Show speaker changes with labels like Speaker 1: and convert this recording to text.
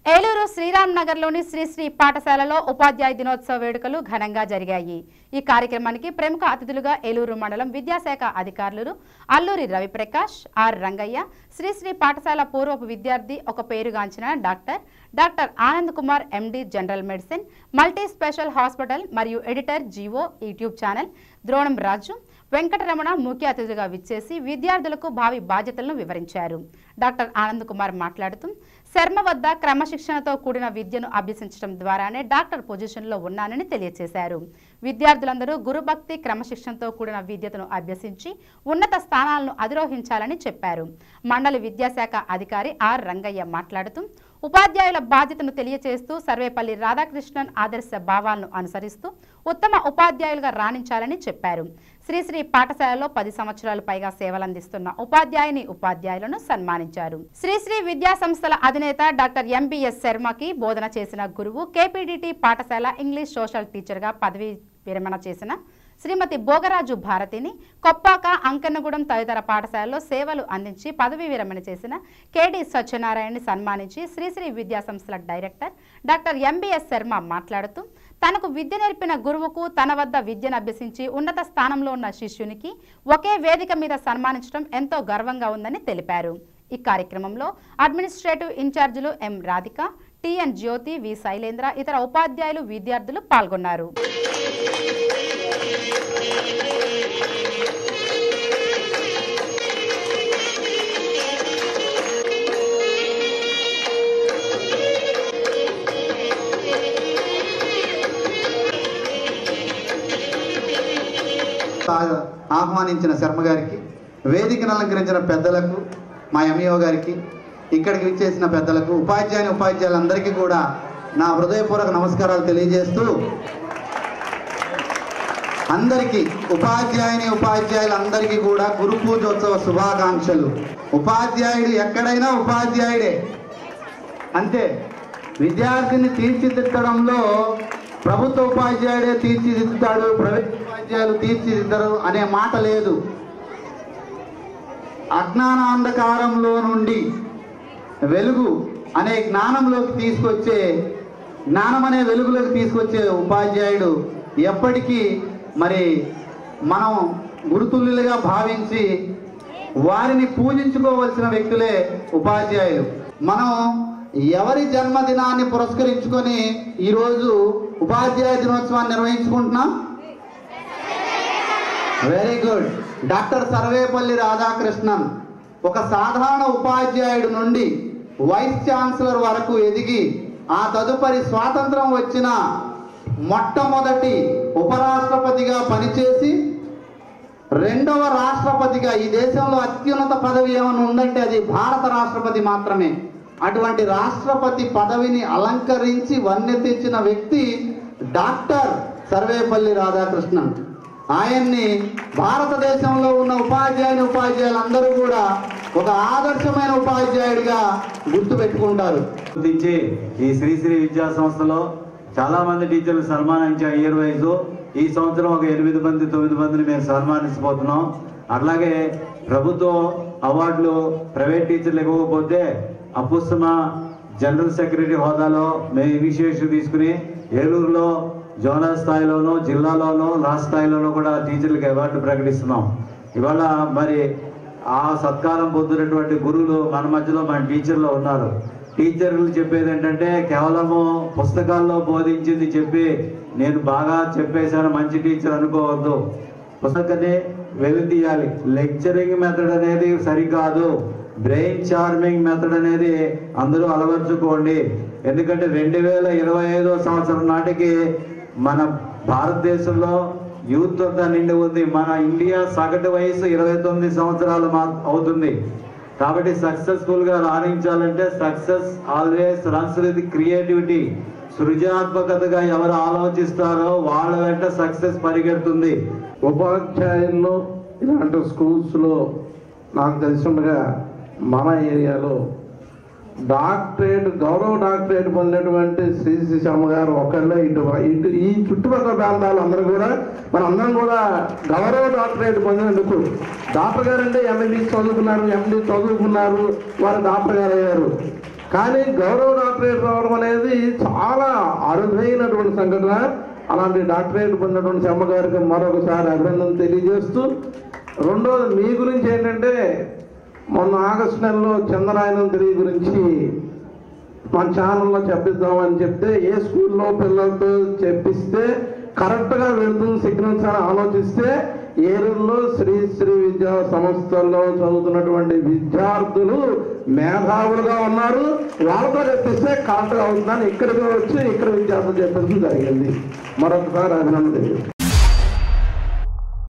Speaker 1: ఏలూరు శ్రీరామ్ నగర్లోని శ్రీశ్రీ పాఠశాలలో ఉపాధ్యాయ దినోత్సవ వేడుకలు ఘనంగా జరిగాయి ఈ కార్యక్రమానికి ప్రముఖ అతిథులుగా ఏలూరు మండలం విద్యాశాఖ అధికారులు అల్లూరి రవిప్రకాష్ ఆర్ రంగయ్య శ్రీశ్రీ పాఠశాల పూర్వపు విద్యార్థి ఒక పేరుగాంచిన doctor doctor Anand Kumar MD general medicine multi special hospital మరియు ఎడిటర్ జీవో YouTube channel Dronamraju Venkataramana ముఖ్య అతిథిగా విచ్చేసి విద్యార్థులకు భావి బాధ్యతలను వివరించారు డాక్టర్ ఆనంద్ కుమార్ మాట్లాడుతూ శర్మ వద్ద క్రమశిక్షణతో కూడిన విద్యను అభ్యసించడం ద్వారానే డాక్టర్ పొజిషన్లో ఉన్నానని తెలియజేశారు విద్యార్థులందరూ గురుభక్తి క్రమశిక్షణతో కూడిన విద్యను అభ్యసించి ఉన్నత స్థానాలను అధిరోహించాలని చెప్పారు మండలి విద్యాశాఖ అధికారి ఆర్ రంగయ్య మాట్లాడుతూ ఉపాధ్యాయుల బాధ్యతను తెలియజేస్తూ సర్వేపల్లి రాధాకృష్ణన్ ఆదర్శ భావాలను అనుసరిస్తూ ఉత్తమ ఉపాధ్యాయులుగా రాణించాలని చెప్పారు శ్రీశ్రీ పాఠశాలలో పది సంవత్సరాలు పైగా సేవలందిస్తున్న ఉపాధ్యాయుని ఉపాధ్యాయులను సన్మానించారు శ్రీశ్రీ విద్యా సంస్థల అధినేత డాక్టర్ ఎంబీఎస్ శర్మకి బోధన చేసిన గురువు కేపీడిటి పాఠశాల ఇంగ్లీష్ సోషల్ టీచర్గా పదవి విరమణ చేసిన శ్రీమతి భోగరాజు భారతిని కొప్పాక అంకన్నగూడెం తదితర పాఠశాలలో సేవలు అందించి పదవీ విరమణ చేసిన కేడి సత్యనారాయణని సన్మానించి శ్రీశ్రీ విద్యా సంస్థల డైరెక్టర్ డాక్టర్ ఎంబీఎస్ శర్మ మాట్లాడుతూ తనకు విద్య నేర్పిన గురువుకు తన వద్ద విద్యను అభ్యసించి ఉన్నత స్థానంలో ఉన్న శిష్యునికి ఒకే వేదిక మీద సన్మానించడం ఎంతో గర్వంగా ఉందని తెలిపారు ఈ కార్యక్రమంలో అడ్మినిస్ట్రేటివ్ ఇన్ఛార్జీలు M Radhika T N Jyothi V Sailendra ఇతర ఉపాధ్యాయులు విద్యార్థులు పాల్గొన్నారు
Speaker 2: ఆ- ఆహ్వానించిన శర్మ గారికి వేదికను అలంకరించిన పెద్దలకు మా ఎంఈఓ గారికి ఇక్కడికి విచ్చేసిన పెద్దలకు ఉపాధ్యాయుని ఉపాధ్యాయులందరికీ కూడా నా హృదయపూర్వక నమస్కారాలు తెలియజేస్తూ అందరికీ ఉపాధ్యాయుని ఉపాధ్యాయులందరికీ కూడా గురు పూజోత్సవ శుభాకాంక్షలు ఉపాధ్యాయుడు ఎక్కడైనా ఉపాధ్యాయుడే అంతే విద్యార్థిని తీర్చిదిద్దడంలో ప్రభుత్వ ఉపాధ్యాయుడే తీర్చిదిద్దుతాడు ప్రైవేట్ ఉపాధ్యాయులు తీర్చిదిద్దరు అనే మాట లేదు అజ్ఞానాంధకారంలో నుండి వెలుగు అనే జ్ఞానంలోకి తీసుకొచ్చే జ్ఞానం అనే వెలుగులోకి తీసుకొచ్చే ఉపాధ్యాయుడు ఎప్పటికీ మరి మనం గురుతుల్యులుగా భావించి వారిని పూజించుకోవలసిన వ్యక్తులే ఉపాధ్యాయులు మనం ఎవరి జన్మదినాన్ని పురస్కరించుకొని ఈరోజు ఉపాధ్యాయ దినోత్సవాన్ని నిర్వహించుకుంటున్నాం very good doctor Sarvepalli Radhakrishnan ఒక సాధారణ ఉపాధ్యాయుడు నుండి వైస్ ఛాన్సలర్ వరకు ఎదిగి ఆ తదుపరి స్వాతంత్రం వచ్చిన మొట్టమొదటి ఉపరాష్ట్రపతిగా పనిచేసి రెండవ రాష్ట్రపతిగా ఈ దేశంలో అత్యున్నత పదవి ఏమైనా ఉందంటే అది భారత రాష్ట్రపతి మాత్రమే అటువంటి రాష్ట్రపతి పదవిని అలంకరించి వన్నె తెచ్చిన వ్యక్తి డాక్టర్ సర్వేపల్లి రాధాకృష్ణన్ ఆయన్ని భారతదేశంలో ఉన్న ఉపాధ్యాయుని ఉపాధ్యాయులందరూ కూడా ఒక ఆదర్శమైన ఉపాధ్యాయుడిగా గుర్తుపెట్టుకుంటారు
Speaker 3: గుర్తించి ఈ శ్రీశ్రీ విద్యా సంస్థలో చాలా మంది టీచర్లు సన్మానించాం ఇయర్ వైజ్ ఈ సంవత్సరం ఒక ఎనిమిది మంది తొమ్మిది మందిని మేము సన్మానించబోతున్నాం అట్లాగే ప్రభుత్వ అవార్డులు ప్రైవేట్ టీచర్లు ఇవ్వకపోతే అపుస్తమ జనరల్ సెక్రటరీ హోదాలో మేము ఇనిషియేటివ్ తీసుకుని ఏలూరులో జోనల్ స్థాయిలోనూ జిల్లాలోనూ రాష్ట్ర స్థాయిలోనూ కూడా టీచర్లకు అవార్డు ప్రకటిస్తున్నాం ఇవాళ మరి ఆ సత్కారం పొందినటువంటి గురువులు మన మధ్యలో మన టీచర్లు ఉన్నారు టీచర్లు చెప్పేది ఏంటంటే కేవలము పుస్తకాల్లో బోధించింది చెప్పి నేను బాగా చెప్పేశాను మంచి టీచర్ అనుకోవద్దు పుస్తకాన్ని వెలితీయాలి లెక్చరింగ్ మెథడ్ అనేది సరికాదు బ్రెయిన్ చార్మింగ్ మెథడ్ అనేది అందరూ అలవర్చుకోండి ఎందుకంటే రెండు వేల ఇరవై ఐదో సంవత్సరం నాటికి మన భారతదేశంలో యూత్ అంతా నిండి ఉంది మన ఇండియా సగటు వయసు ఇరవై తొమ్మిది సంవత్సరాలు మా అవుతుంది కాబట్టి సక్సెస్ఫుల్ గా రాణించాలంటే success always runs with creativity సృజనాత్మకతగా ఎవరు ఆలోచిస్తారో వాళ్ళ వెంట సక్సెస్ పరిగెడుతుంది
Speaker 4: ఉపాధ్యాయుల్లో ఇలాంటి స్కూల్స్లో నాకు తెలిసినట్టుగా మన ఏరియాలో డాక్టరేట్ గౌరవ డాక్టరేట్ పొందినటువంటి శ్రీ శ్రీ శర్మ గారు ఒకళ్ళే ఇటు ఇటు ఈ చుట్టుపక్కల ప్రాంతాలు అందరూ కూడా మనందరం కూడా గౌరవ డాక్టరేట్ పొందినందుకు డాక్టర్ గారు అంటే ఎంఎల్డీ చదువుకున్నారు ఎండి చదువుకున్నారు వారు డాక్టర్ గారు అయ్యారు కానీ గౌరవ డాక్టరేట్ రావడం అనేది చాలా అరుదైనటువంటి సంఘటన అలాంటి డాక్టరేట్ పొందినటువంటి శర్మ గారికి మరొకసారి అభినందన తెలియజేస్తూ రెండోది మీ గురించి ఏంటంటే మొన్న ఆగస్టు నెలలో చంద్రాయనం తిరిగి గురించి మన ఛానల్లో చెప్పిద్దామని చెప్తే ఏ స్కూల్లో పిల్లలతో చెప్పిస్తే కరెక్ట్గా వెళ్తుంది సిగ్నల్స్ అని ఆలోచిస్తే ఏరుల్లో శ్రీ శ్రీ విద్యా సంస్థల్లో చదువుతున్నటువంటి విద్యార్థులు మేధావులుగా ఉన్నారు వాళ్ళతో చెప్పిస్తే కరెక్ట్గా అవుతుందని ఇక్కడికి వచ్చి ఇక్కడ విద్యార్థులు చెప్పడం జరిగింది మరొకసారి అభినందన తెలియజేస్తున్నాను.